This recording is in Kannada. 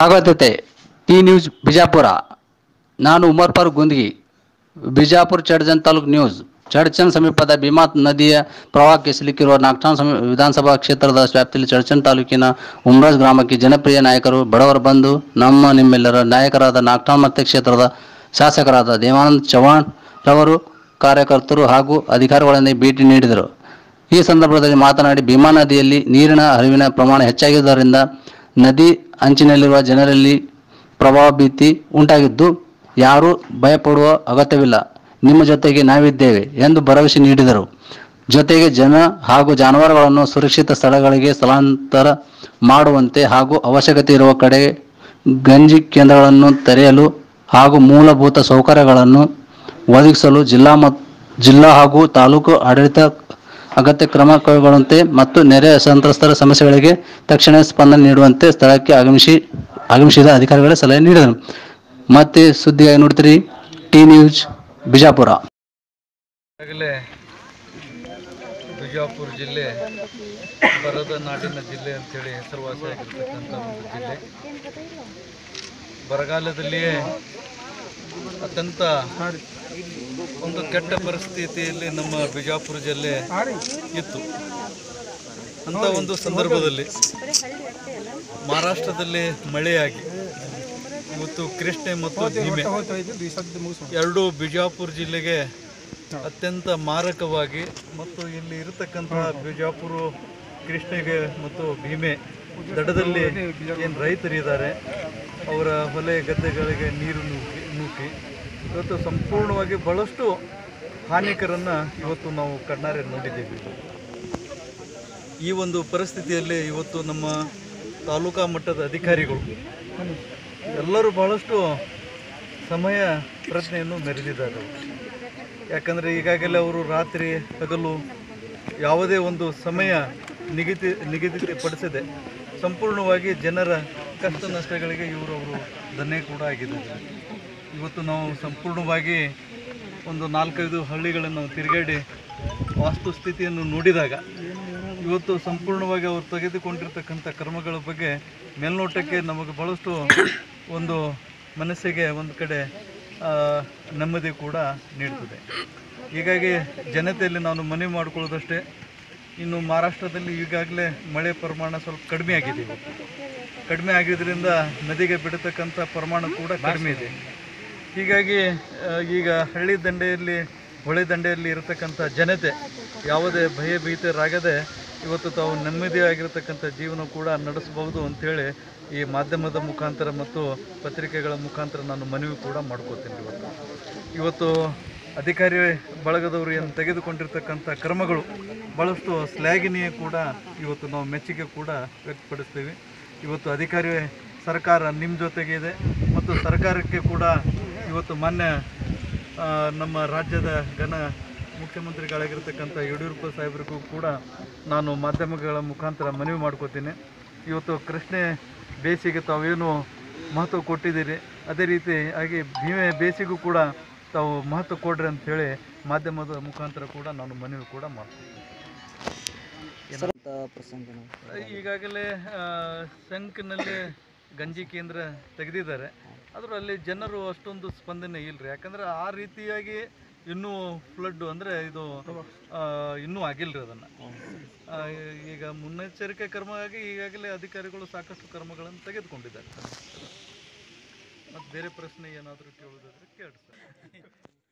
ಸ್ವಾಗತತೆ ಟಿ ನ್ಯೂಸ್ ಬಿಜಾಪುರ ನಾನು ಉಮರ್ ಫಾರ್ ಗುಂದಗಿ ಬಿಜಾಪುರ ಚಡ್ಜನ್ ತಾಲೂಕ್ ನ್ಯೂಸ್ ಚಡ್ಚನ್ ಸಮೀಪದ ಭೀಮಾ ನದಿಯ ಪ್ರವಾಹಕ್ಕೆ ಸಿಲುಕಿರುವ ನಾಗ್ಟಾನ್ ಸಮೀ ವಿಧಾನಸಭಾ ಕ್ಷೇತ್ರದ ವ್ಯಾಪ್ತಿಯಲ್ಲಿ ಚಡ್ಚನ್ ತಾಲೂಕಿನ ಉಮ್ರಾಜ್ ಗ್ರಾಮಕ್ಕೆ ಜನಪ್ರಿಯ ನಾಯಕರು ಬಡವರ ಬಂಧು ನಮ್ಮ ನಿಮ್ಮೆಲ್ಲರ ನಾಯಕರಾದ ನಾಗ್ಟಾನ್ ಮತ್ತೆ ಕ್ಷೇತ್ರದ ಶಾಸಕರಾದ ದೇವಾನಂದ್ ಚವ್ಹಾಣ್ ರವರು ಕಾರ್ಯಕರ್ತರು ಹಾಗೂ ಅಧಿಕಾರಿಗಳನ್ನೇ ಭೇಟಿ ನೀಡಿದರು ಈ ಸಂದರ್ಭದಲ್ಲಿ ಮಾತನಾಡಿ ಭೀಮಾ ನದಿಯಲ್ಲಿ ನೀರಿನ ಹರಿವಿನ ಪ್ರಮಾಣ ಹೆಚ್ಚಾಗಿರುವುದರಿಂದ ನದಿ ಅಂಚಿನಲ್ಲಿರುವ ಜನರಲ್ಲಿ ಪ್ರವಾಹ ಭೀತಿ ಉಂಟಾಗಿದ್ದು ಯಾರೂ ಭಯಪಡುವ ಅಗತ್ಯವಿಲ್ಲ ನಿಮ್ಮ ಜೊತೆಗೆ ನಾವಿದ್ದೇವೆ ಎಂದು ಭರವಸೆ ನೀಡಿದರು ಜೊತೆಗೆ ಜನ ಹಾಗೂ ಜಾನುವಾರುಗಳನ್ನು ಸುರಕ್ಷಿತ ಸ್ಥಳಗಳಿಗೆ ಸ್ಥಳಾಂತರ ಮಾಡುವಂತೆ ಹಾಗೂ ಅವಶ್ಯಕತೆ ಇರುವ ಕಡೆ ಗಂಜಿ ಕೇಂದ್ರಗಳನ್ನು ತೆರೆಯಲು ಹಾಗೂ ಮೂಲಭೂತ ಸೌಕರ್ಯಗಳನ್ನು ಒದಗಿಸಲು ಜಿಲ್ಲಾ ಮತ್ತು ಜಿಲ್ಲಾ ಹಾಗೂ ತಾಲೂಕು ಆಡಳಿತ ಅಗತ್ಯ ಕ್ರಮ ಕೈಗೊಳ್ಳುವಂತೆ ಮತ್ತು ನೆರೆ ಸಂತ್ರಸ್ತರ ಸಮಸ್ಯೆಗಳಿಗೆ ತಕ್ಷಣ ಸ್ಪಂದನೆ ನೀಡುವಂತೆ ಸ್ಥಳಕ್ಕೆ ಆಗಮಿಸಿ ಆಗಮಿಸಿದ ಅಧಿಕಾರಿಗಳ ಸಲಹೆ ನೀಡಿದರು ಮತ್ತೆ ಸುದ್ದಿಯಾಗಿ ನೋಡ್ತೀರಿ ಟಿ ನ್ಯೂಸ್ ಬಿಜಾಪುರ ಈಗಾಗಲೇ ಬಿಜಾಪುರ ಜಿಲ್ಲೆ ಬರದ ನಾಡಿನ ಜಿಲ್ಲೆ ಅಂತೇಳಿ ಹೆಸರುವಾಸಿಯಾಗಿರ್ತಕ್ಕಂಥ ಒಂದು ಜಿಲ್ಲೆ ಬರಗಾಲದಲ್ಲಿಯೇ ಅತ್ಯಂತ ಒಂದು ಕೆಟ್ಟ ಪರಿಸ್ಥಿತಿಯಲ್ಲಿ ನಮ್ಮ ಬಿಜಾಪುರ ಜಿಲ್ಲೆ ಇತ್ತು ಅಂತ ಒಂದು ಸಂದರ್ಭದಲ್ಲಿ ಮಹಾರಾಷ್ಟ್ರದಲ್ಲಿ ಮಳೆಯಾಗಿ ಇವತ್ತು ಕೃಷ್ಣೆ ಮತ್ತು ಭೀಮೆ ಎರಡು ಬಿಜಾಪುರ ಜಿಲ್ಲೆಗೆ ಅತ್ಯಂತ ಮಾರಕವಾಗಿ ಮತ್ತು ಇಲ್ಲಿ ಇರತಕ್ಕಂತಹ ಬಿಜಾಪುರ ಕೃಷ್ಣೆಗೆ ಮತ್ತು ಭೀಮೆ ದಡದಲ್ಲಿ ಏನು ರೈತರಿದ್ದಾರೆ ಅವರ ಹೊಲೆ ಗದ್ದೆಗಳಿಗೆ ನೀರು ನೂಕಿ ನೂಕಿ ಇವತ್ತು ಸಂಪೂರ್ಣವಾಗಿ ಬಹಳಷ್ಟು ಹಾನಿಕರನ್ನು ಇವತ್ತು ನಾವು ಕಣ್ಣಾರೆ ನೋಡಿದ್ದೀವಿ ಈ ಒಂದು ಪರಿಸ್ಥಿತಿಯಲ್ಲಿ ಇವತ್ತು ನಮ್ಮ ತಾಲೂಕಾ ಮಟ್ಟದ ಅಧಿಕಾರಿಗಳು ಎಲ್ಲರೂ ಬಹಳಷ್ಟು ಸಮಯ ಪ್ರಜ್ಞೆಯನ್ನು ಮೆರೆದಿದ್ದಾರೆ ಯಾಕಂದರೆ ಈಗಾಗಲೇ ಅವರು ರಾತ್ರಿ ಹಗಲು ಯಾವುದೇ ಒಂದು ಸಮಯ ನಿಗದಿ ನಿಗದಿಪಡಿಸದೆ ಸಂಪೂರ್ಣವಾಗಿ ಜನರ ಕಷ್ಟ ನಷ್ಟಗಳಿಗೆ ಇವರು ಅವರು ದನ್ನೆ ಕೂಡ ಆಗಿದ್ದಾರೆ ಇವತ್ತು ನಾವು ಸಂಪೂರ್ಣವಾಗಿ ಒಂದು ನಾಲ್ಕೈದು ಹಳ್ಳಿಗಳನ್ನು ನಾವು ತಿರುಗಾಡಿ ವಾಸ್ತುಸ್ಥಿತಿಯನ್ನು ನೋಡಿದಾಗ ಇವತ್ತು ಸಂಪೂರ್ಣವಾಗಿ ಅವರು ತೆಗೆದುಕೊಂಡಿರ್ತಕ್ಕಂಥ ಕ್ರಮಗಳ ಬಗ್ಗೆ ಮೇಲ್ನೋಟಕ್ಕೆ ನಮಗೆ ಭಾಳಷ್ಟು ಒಂದು ಮನಸ್ಸಿಗೆ ಒಂದು ಕಡೆ ಆ, ನೆಮ್ಮದಿ ಕೂಡ ನೀಡ್ತದೆ ಹೀಗಾಗಿ ಜನತೆಯಲ್ಲಿ ನಾನು ಮನವಿ ಮಾಡಿಕೊಳ್ಳೋದಷ್ಟೇ ಇನ್ನು ಮಹಾರಾಷ್ಟ್ರದಲ್ಲಿ ಈಗಾಗಲೇ ಮಳೆ ಪ್ರಮಾಣ ಸ್ವಲ್ಪ ಕಡಿಮೆ ಆಗಿದೆ ಇವತ್ತು ಕಡಿಮೆ ಆಗಿದ್ದರಿಂದ ನದಿಗೆ ಬಿಡತಕ್ಕಂಥ ಪ್ರಮಾಣ ಕೂಡ ಕಡಿಮೆ ಇದೆ ಹೀಗಾಗಿ ಆ, ಈಗ ಹಳ್ಳಿ ದಂಡೆಯಲ್ಲಿ ಹೊಳೆ ದಂಡೆಯಲ್ಲಿ ಇರತಕ್ಕಂಥ ಜನತೆ ಯಾವುದೇ ಭಯಭೀತರಾಗದೆ ಇವತ್ತು ತಾವು ನೆಮ್ಮದಿಯಾಗಿರ್ತಕ್ಕಂಥ ಜೀವನ ಕೂಡ ನಡೆಸಬಹುದು ಅಂಥೇಳಿ ಈ ಮಾಧ್ಯಮದ ಮುಖಾಂತರ ಮತ್ತು ಪತ್ರಿಕೆಗಳ ಮುಖಾಂತರ ನಾನು ಮನವಿ ಕೂಡ ಮಾಡ್ಕೋತೀನಿ ಇವತ್ತು ಇವತ್ತು ಅಧಿಕಾರಿ ಬಳಗದವರು ಏನು ತೆಗೆದುಕೊಂಡಿರ್ತಕ್ಕಂಥ ಕ್ರಮಗಳು ಭಾಳಷ್ಟು ಶ್ಲಾಘನೀಯ ಕೂಡ ಇವತ್ತು ನಾವು ಮೆಚ್ಚುಗೆ ಕೂಡ ವ್ಯಕ್ತಪಡಿಸ್ತೀವಿ ಇವತ್ತು ಅಧಿಕಾರಿ ಸರ್ಕಾರ ನಿಮ್ಮ ಜೊತೆಗೆ ಇದೆ ಮತ್ತು ಸರ್ಕಾರಕ್ಕೆ ಕೂಡ ಇವತ್ತು ಮಾನ್ಯ ಆ, ನಮ್ಮ ರಾಜ್ಯದ ಘನ ಮುಖ್ಯಮಂತ್ರಿಗಳಾಗಿರ್ತಕ್ಕಂಥ ಯಡಿಯೂರಪ್ಪ ಸಾಹೇಬರಿಗೂ ಕೂಡ ನಾನು ಮಾಧ್ಯಮಗಳ ಮುಖಾಂತರ ಮನವಿ ಮಾಡ್ಕೋತೀನಿ ಇವತ್ತು ಕೃಷ್ಣೆ ಬೇಸಿಗೆ ತಾವೇನು ಮಹತ್ವ ಕೊಟ್ಟಿದ್ದೀರಿ ಅದೇ ರೀತಿ ಹಾಗೆ ಭೀಮೆ ಬೇಸಿಗೂ ಕೂಡ ತಾವು ಮಹತ್ವ ಕೊಡ್ರಿ ಅಂತ ಹೇಳಿ ಮಾಧ್ಯಮದ ಮುಖಾಂತರ ಕೂಡ ನಾನು ಮನವಿ ಕೂಡ ಮಾಡ್ತೀನಿ ಈಗಾಗಲೇ ಆ, ಶಂಕ್ನಲ್ಲಿ ಗಂಜಿ ಕೇಂದ್ರ ತೆಗೆದಿದ್ದಾರೆ ಆದರೂ ಅಲ್ಲಿ ಜನರು ಅಷ್ಟೊಂದು ಸ್ಪಂದನೆ ಇಲ್ಲರಿ ಯಾಕಂದ್ರೆ ಆ ರೀತಿಯಾಗಿ ಇನ್ನೂ ಫ್ಲಡ್ ಅಂದರೆ ಇದು ಆ, ಇನ್ನೂ ಆಗಿಲ್ಲರಿ ಅದನ್ನು ಈಗ ಮುನ್ನೆಚ್ಚರಿಕೆ ಕ್ರಮವಾಗಿ ಈಗಾಗಲೇ ಅಧಿಕಾರಿಗಳು ಸಾಕಷ್ಟು ಕ್ರಮಗಳನ್ನು ತೆಗೆದುಕೊಂಡಿದ್ದಾರೆ ಮತ್ತು ಬೇರೆ ಪ್ರಶ್ನೆ ಏನಾದರೂ ಕೇಳೋದಾದ್ರೆ ಕೇಳಿ ಸರ್